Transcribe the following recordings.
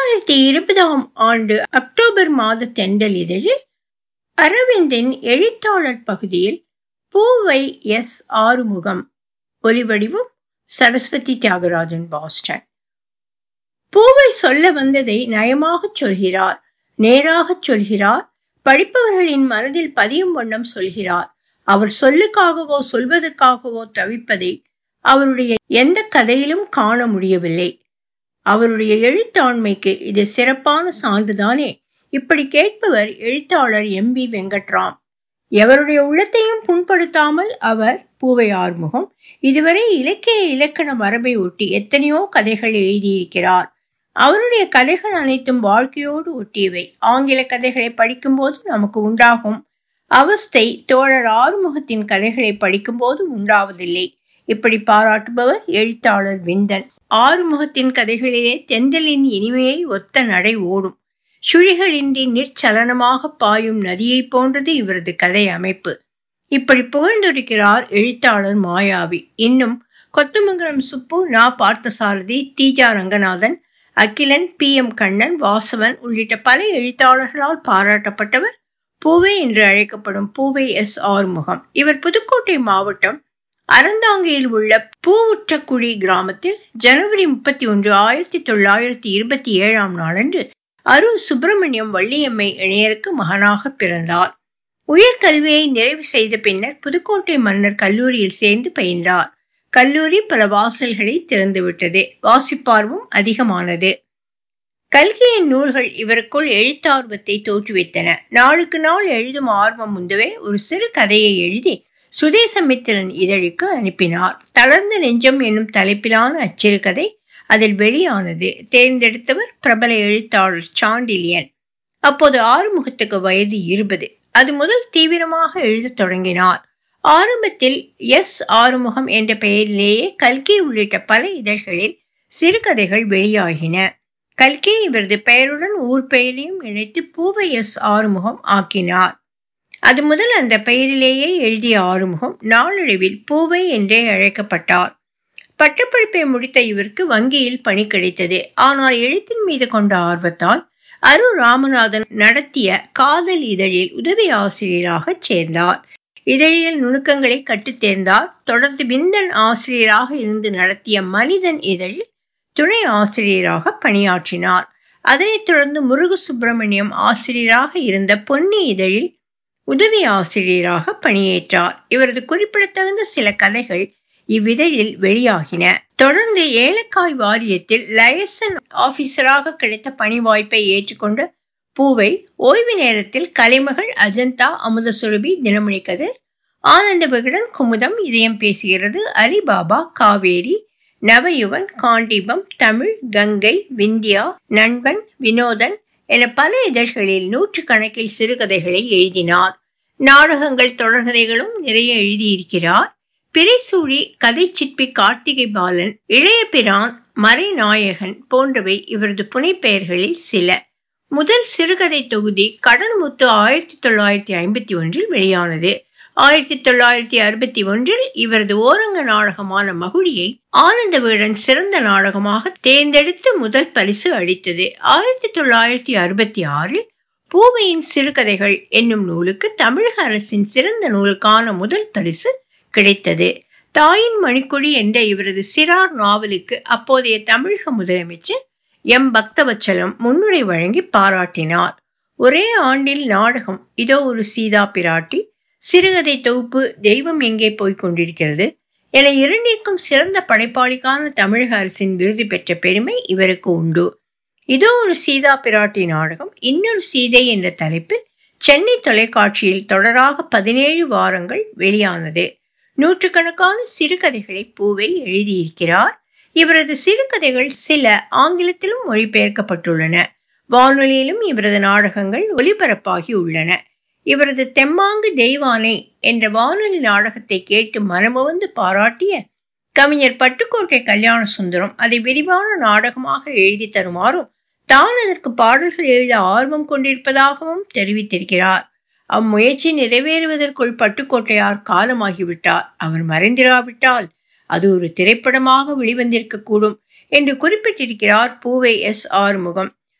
இரண்டாயிரத்தி இருபதாம் ஆண்டு அக்டோபர் மாத தெண்டல் இதழில் அரவிந்தின் எழுத்தாளர் பகுதியில் பூவை எஸ் ஆறுமுகம் ஒலிவடிவம் சரஸ்வதி தியாகராஜன் பாஸ்டன் பூவை சொல்ல வந்ததை நயமாகச் சொல்கிறார் நேராகச் சொல்கிறார் படிப்பவர்களின் மனதில் பதியும் வண்ணம் சொல்கிறார் அவர் சொல்லுக்காகவோ சொல்வதற்காகவோ தவிப்பதை அவருடைய எந்த கதையிலும் காண முடியவில்லை அவருடைய எழுத்தாண்மைக்கு இது சிறப்பான சான்றுதானே இப்படி கேட்பவர் எழுத்தாளர் எம் பி வெங்கட்ராம் எவருடைய உள்ளத்தையும் புண்படுத்தாமல் அவர் பூவை ஆறுமுகம் இதுவரை இலக்கிய இலக்கண மரபை ஒட்டி எத்தனையோ கதைகள் எழுதியிருக்கிறார் அவருடைய கதைகள் அனைத்தும் வாழ்க்கையோடு ஒட்டியவை ஆங்கில கதைகளை படிக்கும்போது நமக்கு உண்டாகும் அவஸ்தை தோழர் ஆறுமுகத்தின் கதைகளை படிக்கும்போது உண்டாவதில்லை இப்படி பாராட்டுபவர் எழுத்தாளர் விந்தன் ஆறுமுகத்தின் கதைகளிலே தென்றலின் இனிமையை ஒத்த நடை ஓடும் சுழிகளின்றி நிற்சலனமாக பாயும் நதியைப் போன்றது இவரது கதை அமைப்பு இப்படி புகழ்ந்துரைக்கிறார் எழுத்தாளர் மாயாவி இன்னும் கொத்தமங்கலம் சுப்பு நா பார்த்தசாரதி தீஜா ரங்கநாதன் அகிலன் பி எம் கண்ணன் வாசவன் உள்ளிட்ட பல எழுத்தாளர்களால் பாராட்டப்பட்டவர் பூவை என்று அழைக்கப்படும் பூவை எஸ் ஆறுமுகம் இவர் புதுக்கோட்டை மாவட்டம் அறந்தாங்கியில் உள்ள பூவுற்றக்குழி கிராமத்தில் ஜனவரி முப்பத்தி ஒன்று ஆயிரத்தி தொள்ளாயிரத்தி இருபத்தி ஏழாம் நாளன்று அரு சுப்பிரமணியம் வள்ளியம்மை இணையருக்கு மகனாக பிறந்தார் உயர்கல்வியை நிறைவு செய்த பின்னர் புதுக்கோட்டை மன்னர் கல்லூரியில் சேர்ந்து பயின்றார் கல்லூரி பல வாசல்களை திறந்துவிட்டது வாசிப்பார்வம் அதிகமானது கல்கியின் நூல்கள் இவருக்குள் எழுத்தார்வத்தை தோற்றுவித்தன நாளுக்கு நாள் எழுதும் ஆர்வம் முந்தவே ஒரு சிறு கதையை எழுதி சுதேசமித்திரன் இதழுக்கு அனுப்பினார் தளர்ந்த நெஞ்சம் என்னும் தலைப்பிலான அச்சிறுகதை அதில் வெளியானது தேர்ந்தெடுத்தவர் பிரபல எழுத்தாளர் சாண்டிலியன் அப்போது ஆறுமுகத்துக்கு வயது இருபது அது முதல் தீவிரமாக எழுதத் தொடங்கினார் ஆரம்பத்தில் எஸ் ஆறுமுகம் என்ற பெயரிலேயே கல்கி உள்ளிட்ட பல இதழ்களில் சிறுகதைகள் வெளியாகின கல்கி இவரது பெயருடன் ஊர் பெயரையும் இணைத்து பூவை எஸ் ஆறுமுகம் ஆக்கினார் அது முதல் அந்த பெயரிலேயே எழுதிய ஆறுமுகம் நாளடைவில் பூவை என்றே அழைக்கப்பட்டார் பட்டப்படிப்பை முடித்த இவருக்கு வங்கியில் பணி கிடைத்தது ஆனால் எழுத்தின் மீது கொண்ட ஆர்வத்தால் அரு ராமநாதன் நடத்திய காதல் இதழில் உதவி ஆசிரியராக சேர்ந்தார் இதழியல் நுணுக்கங்களை கற்றுத் தேர்ந்தார் தொடர்ந்து விந்தன் ஆசிரியராக இருந்து நடத்திய மனிதன் இதழில் துணை ஆசிரியராக பணியாற்றினார் அதனைத் தொடர்ந்து முருகு சுப்பிரமணியம் ஆசிரியராக இருந்த பொன்னி இதழில் உதவி ஆசிரியராக பணியேற்றார் இவரது குறிப்பிடத்தகுந்த சில கதைகள் இவ்விதழில் வெளியாகின தொடர்ந்து ஏலக்காய் வாரியத்தில் லயசன் ஆபீசராக கிடைத்த பணி வாய்ப்பை ஏற்றுக்கொண்ட பூவை ஓய்வு நேரத்தில் கலைமகள் அஜந்தா அமுத சுரபி தினமணி கதிர் ஆனந்த விகடன் குமுதம் இதயம் பேசுகிறது அலிபாபா காவேரி நவயுவன் காண்டீபம் தமிழ் கங்கை விந்தியா நண்பன் வினோதன் என பல இதழ்களில் நூற்று கணக்கில் சிறுகதைகளை எழுதினார் நாடகங்கள் தொடர்கதைகளும் நிறைய எழுதியிருக்கிறார் பிறைசூழி கதை சிற்பி கார்த்திகை பாலன் இளைய பிரான் மறைநாயகன் போன்றவை இவரது புனைப்பெயர்களில் சில முதல் சிறுகதை தொகுதி கடல் முத்து ஆயிரத்தி தொள்ளாயிரத்தி ஐம்பத்தி ஒன்றில் வெளியானது ஆயிரத்தி தொள்ளாயிரத்தி அறுபத்தி ஒன்றில் இவரது ஓரங்க நாடகமான மகுடியை ஆனந்த வீடன் சிறந்த நாடகமாக தேர்ந்தெடுத்து முதல் பரிசு அளித்தது ஆயிரத்தி தொள்ளாயிரத்தி அறுபத்தி ஆறில் பூவையின் சிறுகதைகள் என்னும் நூலுக்கு தமிழக அரசின் சிறந்த நூலுக்கான முதல் பரிசு கிடைத்தது தாயின் மணிக்கொடி என்ற இவரது சிறார் நாவலுக்கு அப்போதைய தமிழக முதலமைச்சர் எம் பக்தவச்சலம் முன்னுரை வழங்கி பாராட்டினார் ஒரே ஆண்டில் நாடகம் இதோ ஒரு சீதா பிராட்டி சிறுகதை தொகுப்பு தெய்வம் எங்கே போய்க் கொண்டிருக்கிறது என இரண்டிற்கும் சிறந்த படைப்பாளிக்கான தமிழக அரசின் விருது பெற்ற பெருமை இவருக்கு உண்டு இதோ ஒரு சீதா பிராட்டி நாடகம் இன்னொரு சீதை என்ற தலைப்பில் சென்னை தொலைக்காட்சியில் தொடராக பதினேழு வாரங்கள் வெளியானது நூற்றுக்கணக்கான சிறுகதைகளை பூவை எழுதியிருக்கிறார் இவரது சிறுகதைகள் சில ஆங்கிலத்திலும் மொழிபெயர்க்கப்பட்டுள்ளன வானொலியிலும் இவரது நாடகங்கள் ஒலிபரப்பாகி உள்ளன இவரது தெம்மாங்கு தெய்வானை என்ற வானொலி நாடகத்தை கேட்டு மனமுவந்து பாராட்டிய கவிஞர் பட்டுக்கோட்டை கல்யாண சுந்தரம் அதை விரிவான நாடகமாக எழுதி தருமாறும் தான் அதற்கு பாடல்கள் எழுத ஆர்வம் கொண்டிருப்பதாகவும் தெரிவித்திருக்கிறார் அம்முயற்சி நிறைவேறுவதற்குள் பட்டுக்கோட்டையார் காலமாகிவிட்டார் அவர் மறைந்திராவிட்டால் அது ஒரு திரைப்படமாக வெளிவந்திருக்க கூடும் என்று குறிப்பிட்டிருக்கிறார் பூவை எஸ் ஆறுமுகம்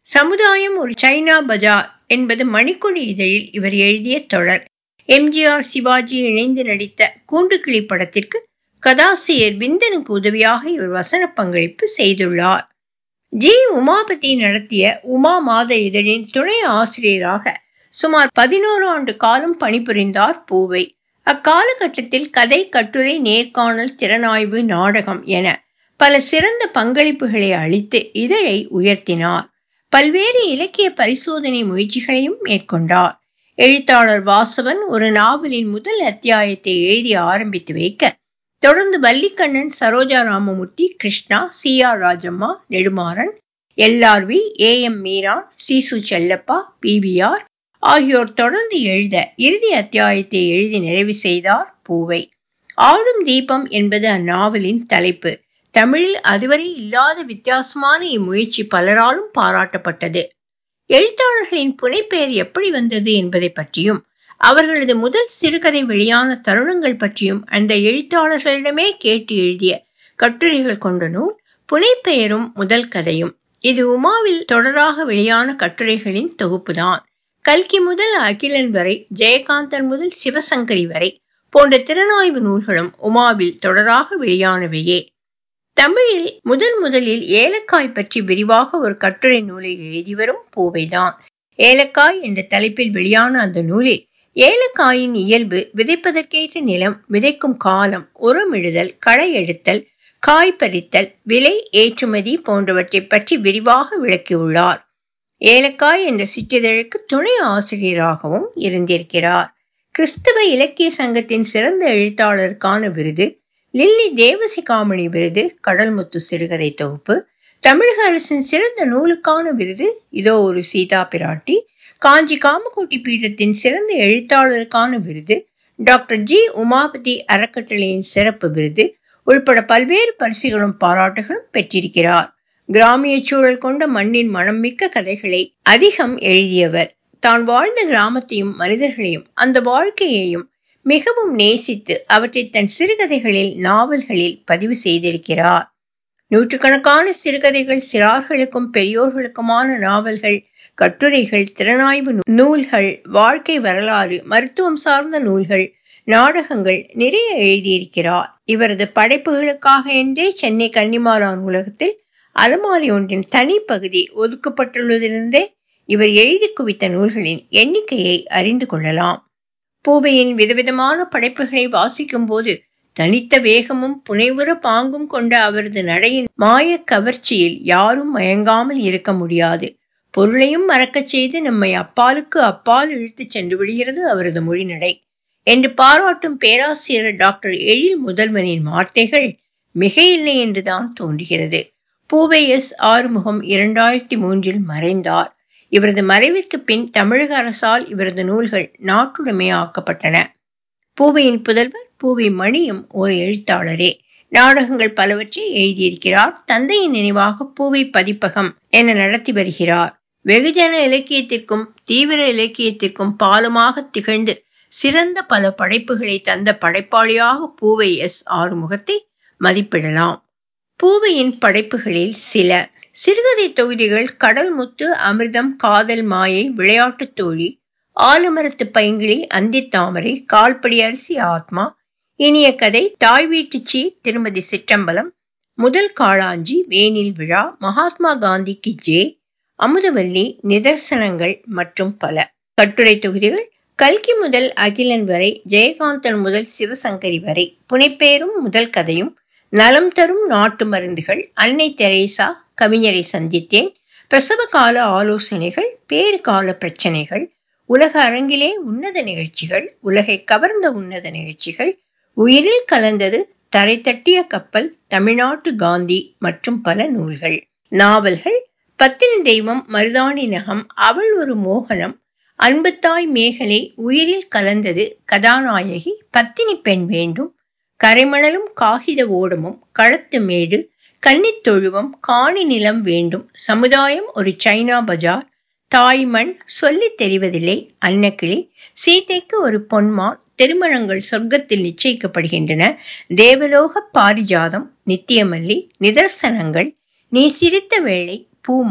சமுதாயம் ஒரு சைனா பஜார் என்பது மணிக்கொடி இதழில் இவர் எழுதிய தொடர் எம்ஜிஆர் சிவாஜி இணைந்து நடித்த கூண்டுக்கிளி படத்திற்கு கதாசிரியர் விந்தனுக்கு உதவியாக இவர் வசன பங்களிப்பு செய்துள்ளார் ஜி உமாபதி நடத்திய உமா மாத இதழின் துணை ஆசிரியராக சுமார் பதினோரு ஆண்டு காலம் பணிபுரிந்தார் பூவை அக்காலகட்டத்தில் கதை கட்டுரை நேர்காணல் திறனாய்வு நாடகம் என பல சிறந்த பங்களிப்புகளை அளித்து இதழை உயர்த்தினார் பல்வேறு இலக்கிய பரிசோதனை முயற்சிகளையும் மேற்கொண்டார் எழுத்தாளர் வாசவன் ஒரு நாவலின் முதல் அத்தியாயத்தை எழுதி ஆரம்பித்து வைக்க தொடர்ந்து Vallikannan Saroja Ramamurthy Krishna C R Rajamma Nedumaran L R V A M Meeran Sisu Chellappa PVR ஆகியோர் தொடர்ந்து எழுத இறுதி அத்தியாயத்தை எழுதி நிறைவு செய்தார் பூவை ஆடும் தீபம் என்பது அந்நாவலின் தலைப்பு தமிழில் அதுவரை இல்லாத வித்தியாசமான இம்முயற்சி பலராலும் பாராட்டப்பட்டது எழுத்தாளர்களின் புனைப்பெயர் எப்படி வந்தது என்பதை பற்றியும் அவர்களது முதல் சிறுகதை வெளியான தருணங்கள் பற்றியும் அந்த எழுத்தாளர்களிடமே கேட்டு எழுதிய கட்டுரைகள் கொண்ட நூல் புனைப்பெயரும் முதல் கதையும் இது உமாவில் தொடராக வெளியான கட்டுரைகளின் தொகுப்புதான் கல்கி முதல் அகிலன் வரை ஜெயகாந்தன் முதல் சிவசங்கரி வரை போன்ற திறனாய்வு நூல்களும் உமாவில் தொடராக வெளியானவையே தமிழில் முதன் முதலில் ஏலக்காய் பற்றி விரிவாக ஒரு கட்டுரை நூலை எழுதி வரும் பூவைதான் ஏலக்காய் என்ற தலைப்பில் வெளியான அந்த நூலில் ஏலக்காயின் இயல்பு விதைப்பதற்கேற்ற நிலம் விதைக்கும் காலம் உரமிடுதல் களை எடுத்தல் காய் பறித்தல் விலை ஏற்றுமதி போன்றவற்றை பற்றி விரிவாக விளக்கியுள்ளார் ஏலக்காய் என்ற சிற்றிதழுக்கு துணை ஆசிரியராகவும் இருந்திருக்கிறார் கிறிஸ்தவ இலக்கிய சங்கத்தின் சிறந்த எழுத்தாளருக்கான விருது லில்லி தேவசிகாமணி விருது கடல்முத்து சிறுகதை தொகுப்பு தமிழக அரசின் சிறந்த நூலுக்கான விருது இதோ ஒரு சீதா பிராட்டி காஞ்சி காமகோட்டி பீடத்தின் சிறந்த எழுத்தாளருக்கான விருது டாக்டர் ஜி உமாபதி அறக்கட்டளையின் சிறப்பு விருது உள்பட பல்வேறு பரிசுகளும் பாராட்டுகளும் பெற்றிருக்கிறார் கிராமிய சூழல் கொண்ட மண்ணின் மனம் மிக்க கதைகளை அதிகம் எழுதியவர் தான் வாழ்ந்த கிராமத்தையும் மனிதர்களையும் அந்த வாழ்க்கையையும் மிகவும் நேசித்து அவற்றை தன் சிறுகதைகளில் நாவல்களில் பதிவு செய்திருக்கிறார் நூற்றுக்கணக்கான சிறுகதைகள் சிறார்களுக்கும் பெரியோர்களுக்குமான நாவல்கள் கட்டுரைகள் திறனாய்வு நூல்கள் வாழ்க்கை வரலாறு மருத்துவம் சார்ந்த நூல்கள் நாடகங்கள் நிறைய எழுதியிருக்கிறார் இவரது படைப்புகளுக்காக என்றே சென்னை கன்னிமாரா நூலகத்தில் அலமாரி ஒன்றின் தனி பகுதி ஒதுக்கப்பட்டுள்ளதிலிருந்தே இவர் எழுதி குவித்த நூல்களின் எண்ணிக்கையை அறிந்து கொள்ளலாம் பூவையின் விதவிதமான படைப்புகளை வாசிக்கும் போது தனித்த வேகமும் புனைவுற பாங்கும் கொண்ட அவரது நடையின் மாய கவர்ச்சியில் யாரும் மயங்காமல் இருக்க முடியாது பொருளையும் மறக்கச் செய்து நம்மை அப்பாலுக்கு அப்பால் இழுத்துச் சென்று விடுகிறது அவரது மொழிநடை என்று பாராட்டும் பேராசிரியர் டாக்டர் எழில் முதல்வனின் வார்த்தைகள் மிக இல்லை என்றுதான் தோன்றுகிறது பூவை எஸ் ஆறுமுகம் இரண்டாயிரத்தி மூன்றில் மறைந்தார் இவரது மறைவிற்கு பின் தமிழக அரசால் இவரது நூல்கள் நாட்டுடைமையாக்கப்பட்டன பூவையின் புதல்வர் பூவை மணியும் ஒரு எழுத்தாளரே நாடகங்கள் பலவற்றை எழுதியிருக்கிறார் தந்தையின் நினைவாக பூவை பதிப்பகம் என நடத்தி வருகிறார் வெகுஜன இலக்கியத்திற்கும் தீவிர இலக்கியத்திற்கும் பாலமாக திகழ்ந்து சிறந்த பல படைப்புகளை தந்த படைப்பாளியாக பூவை எஸ் ஆறுமுகத்தை மதிப்பிடலாம் பூவையின் படைப்புகளில் சில சிறுகதை தொகுதிகள் கடல் முத்து அமிர்தம் காதல் மாயை விளையாட்டுத் தோழி ஆலமரத்து பைங்கிளி அந்தித்தாமரை கால்படி அரிசி ஆத்மா இனிய கதை தாய் வீட்டுச்சி திருமதி சிற்றம்பலம் முதல் காளாஞ்சி வேனில் விழா மகாத்மா காந்திக்கு ஜே அமுதவல்லி நிதர்சனங்கள் மற்றும் பல கட்டுரை தொகுதிகள் கல்கி முதல் அகிலன் வரை ஜெயகாந்தன் முதல் சிவசங்கரி வரை புனைப்பேரும் முதல் கதையும் நலம் தரும் நாட்டு மருந்துகள் அன்னை தெரேசா கவிஞரை சந்தித்தேன் பிரசவ கால ஆலோசனைகள் பேறு கால பிரச்சனைகள் உலக அரங்கிலே உன்னத நிகழ்ச்சிகள் உலகை கவர்ந்த உன்னத நிகழ்ச்சிகள் உயிரில் கலந்தது தரை தட்டிய கப்பல் தமிழ்நாட்டு காந்தி மற்றும் பல நூல்கள் நாவல்கள் பத்தினி தெய்வம் மருதாணி நகம் அவள் ஒரு மோகனம் அன்புத்தாய் மேகலை உயிரில் கலந்தது கதாநாயகி பத்தினி பெண் வேண்டும் கரைமணலும் காகித ஓடமும் களத்து மேடு கன்னித்தொழுவம் காணி நிலம் வேண்டும் சமுதாயம் ஒரு சைனா பஜார் தாய்மண் சொல்லித் தெரிவதில்லை அன்னக்கிளி சீதைக்கு ஒரு பொன்மான் திருமணங்கள் சொர்க்கத்தில் நிச்சயிக்கப்படுகின்றன தேவலோக பாரிஜாதம் நித்தியமல்லி நிதர்சனங்கள் நீ சிரித்த வேளை பூமணம்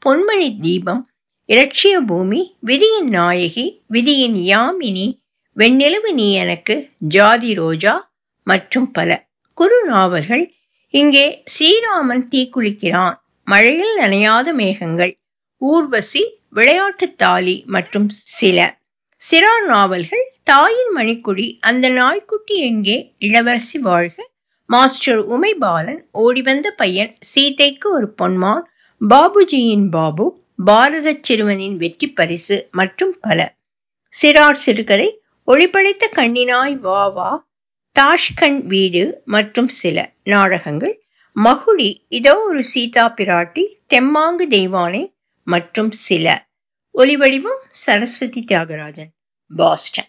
பொன்மணி தீபம் இலட்சிய பூமி விதியின் நாயகி விதியின் யாமினி வெண்ணிலவு நீ எனக்கு ஜாதி ரோஜா மற்றும் பல குறு நாவல்கள் இங்கே ஸ்ரீராமன் தீக்குளிக்கிறான் மழையில் நனையாத மேகங்கள் ஊர்வசி விளையாட்டு தாலி மற்றும் சில சிறார் நாவல்கள் தாயின் மணிக்குடி அந்த நாய்க்குட்டி எங்கே இளவரசி வாழ்க மாஸ்டர் உமைபாலன் ஓடிவந்த பையன் சீதைக்கு ஒரு பொன்மான் பாபுஜியின் பாபு பாரத சிறுவனின் வெற்றி பரிசு மற்றும் பல சிறார் சிறுகதை ஒளிப்படைத்த கண்ணினாய் வா வா தாஷ்கண்ட் வீடு மற்றும் சில நாடகங்கள் மகுடி இதோ ஒரு சீதா பிராட்டி தெம்மாங்கு தெய்வானை மற்றும் சில ஒலிவடிவம் சரஸ்வதி தியாகராஜன் பாஸ்டன்